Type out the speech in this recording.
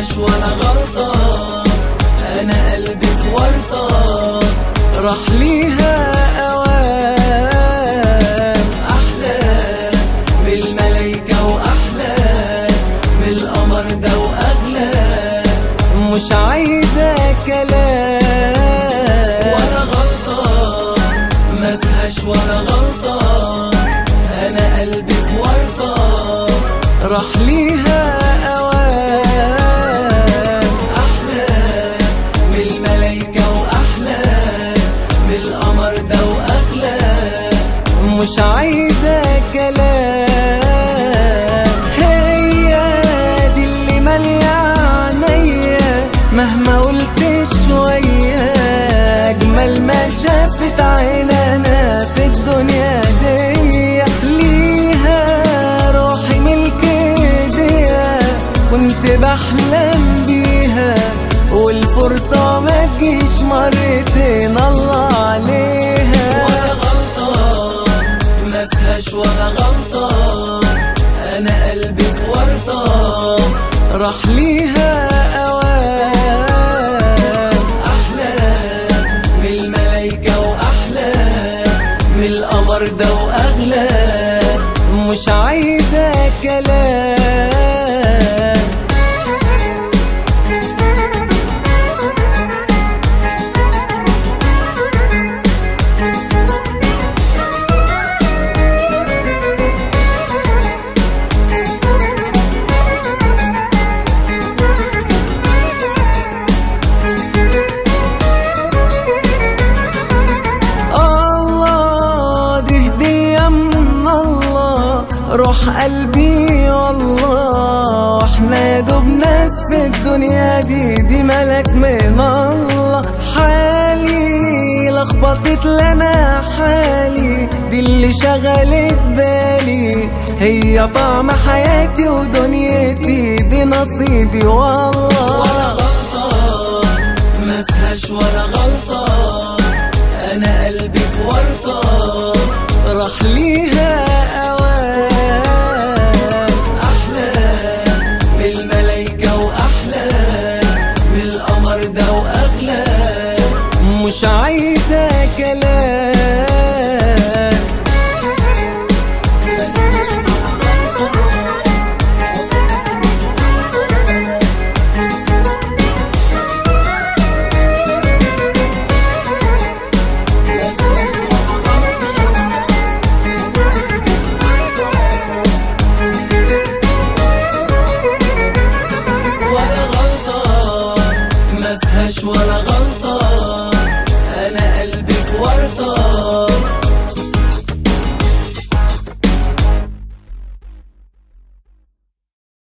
فيهاش ولا غلطة أنا قلبي في ورطة راح ليها أوام أحلى بالملايكة وأحلى بالقمر ده وأغلى مش عايزة كلام ولا غلطة ما فيهاش ولا غلطة أنا قلبي في ورطة راح ليها أوام أحلى بالملايكة وأحلى بالقمر ده وأغلى مش عايزة كلام هي دي اللي مالية عينيا مهما قلت شوية أجمل ما شافت عيننا في الدنيا دي ليها روحي ملك ايديها كنت بحلم بيها والفرصة ما تجيش مرتين الله عليها ولا غلطة ما فيهاش ولا غلطة أنا قلبي في ورطة راح ليها أوام أحلى من الملايكة وأحلى من القمر ده وأغلى مش عايزة كلام الله دي هدية من الله روح قلبي والله واحنا يا دوب ناس في الدنيا دي دي ملك من الله حالي لخبطت لنا حالي دي اللي شغلت بالي هي طعم حياتي ودنيتي دي نصيبي والله ولا غلطة ما فيهاش ولا غلطة أنا قلبي في ورطة راح ليها أوام أحلى بالملايكة وأحلى بالقمر ده وأغلى مش عايز